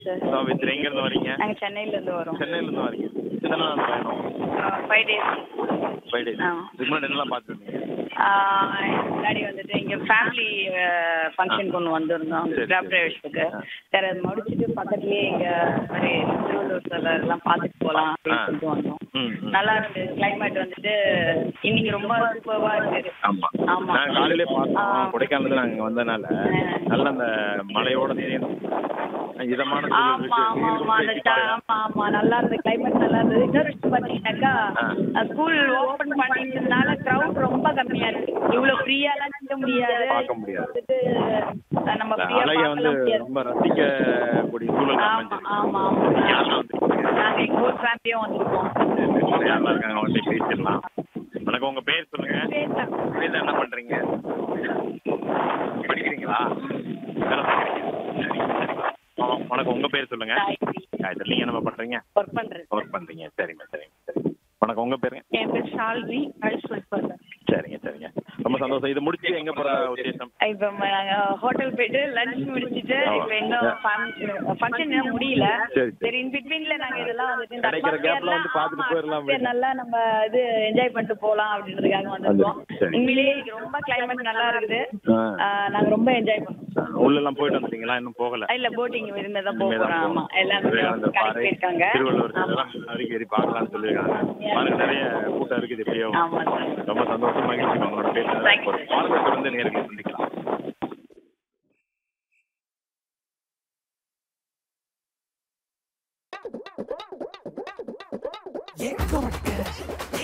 Sir Savitri எங்க இருந்து வரீங்க நாங்க சென்னையில இருந்து வரோம் சென்னையில இருந்து வரீங்க எத்தனை நாள் பயணம் ஃபைவ் டேஸ் ஃபைவ் டேஸ் ஆ. இதுக்கு முன்னாடி என்னெல்லாம் பார்த்துருந்தீங்க முன்னாடி வந்துட்டு இங்க ஃபேமிலி ஃபங்க்ஷனுக்கு ஒன்று வந்திருந்தோம் சரி, கிராப் சரி. டிரைவர்ஸுக்கு சரி அது முடிச்சுட்டு பக்கத்துலயே இங்க மாதிரி திருவள்ளூர் சிலர் எல்லாம் பார்த்துட்டு போகலாம் அப்படின்னு ஆ. சொல்லிட்டு வந்தோம் ம் ம். நல்லா இருக்கு கிளைமேட் வந்துட்டு இன்னைக்கு ரொம்ப சூப்பர்வா இருக்கு ஆமா ஆமா. நாங்க காலையிலே ஆ. பார்த்தோம் கொடைக்கானல நாங்க இங்க வந்தனால நல்ல அந்த மலையோட சேர்ந்து இதமான சூழல் ஆமா இருக்கு. ஆமா நீர் ஆமா அந்த குடிசை ட- பாருங்க. ஆமா ஆமா நல்லா இருந்தது கிளைமேட் நல்லா இருந்தது இன்னொரு விஷயம் பாத்தீங்கன்னாக்கா ஆ. ஸ்கூல் ஓபன் பண்ணிட்டதுனால கிரவுட் ரொம்ப கம்மியா இருக்கு இவ்வளவு ஃப்ரீயாலாம் நிக்க முடியாது பார்க்க முடியாது. வந்துட்டு, அஹ், நம்ம இந்த ஃப்ரீயா அலைய வந்து பார்க்கலாம் முடியாது ரொம்ப ரசிக்கக்கூடிய சூழல் ஆமா அமைஞ்சிருக்கு. ஆமா ஆமா யாரெல்லாம் வந்திருக்கீங்க? நாங்க எங்க ஊர் ஃபேமிலியும் வந்திருக்கோம் யாரெல்லாம் இருக்காங்க அவங்கள்ட்ட பேசிடலாம் வணக்கம் உங்க பேர் சொல்லுங்க பேசலாம். பேர் என்ன பண்றீங்க படிக்கிறீங்களா வேலை பார்க்குறீங்க சரிங்க சரிங்க ஆ, வணக்கம் உங்க பேர் சொல்லுங்க காயத்ரி. காயத்ரி நீங்க என்ன பண்றீங்க ஒர்க் பண்றது ஒர்க் பண்றீங்க சரிங்க சரிங்க சரி வணக்கம் உங்க பேருங்க என் பேர் ஷாலினி ஹவுஸ் ஒய்ஃப் சரிங்க சரிங்க ரொம்ப சந்தோஷம் இது முடிச்சு எங்க போற உத்தேசம் இப்ப ம- நாங்க ஹோட்டல் போயிட்டு லஞ்ச் முடிச்சிட்டு ஆமா. இப்ப இன்னும் ஃபங்க்ஷன் இன்னும் முடியல சரி, சரி. சரி இன் பிட்வீன்ல நாங்க இதெல்லாம் வந்துட்டு இந்த கிடைக்கிற atmosphere gapல வந்து எல்லாம் பார்த்துட்டு ஆமா, போயிடலாம் atmosphere நல்லா நம்ம இது என்ஜாய் பண்ணிட்டு போலாம் அப்படின்றதுக்காக வந்திருக்கோம் சரி. உண்மையிலேயே இங்க ரொம்ப கிளைமேட் நல்லா இருக்குது ஆ. ஆ, நாங்க ரொம்ப என்ஜாய் பண்ணோம் உள்ள எல்லாம் போயிட்டு வந்துட்டீங்களா இன்னும் போகல இல்ல போட்டிங் இனிமே தான் போக இனிமே தான் போறோம் ஆமா போகணும். எல்லாரும் விவேகானந்தர் கடைக்கு பாறை, போயிருக்காங்க திருவள்ளுவர் ஆமா இதெல்லாம் வரைக்கும் ஏறி பார்க்கலாம்னு சொல்லியிருக்காங்க பாருங்க நிறைய கூட்டம் இருக்குது இப்படியும் ஆமா சார் ரொம்ப சந்தோஷம் மகிழ்ச்சி உங்களோட பேசுறது Thank you. பாலகத்தில் வந்து நேரில் சந்திக்கலாம்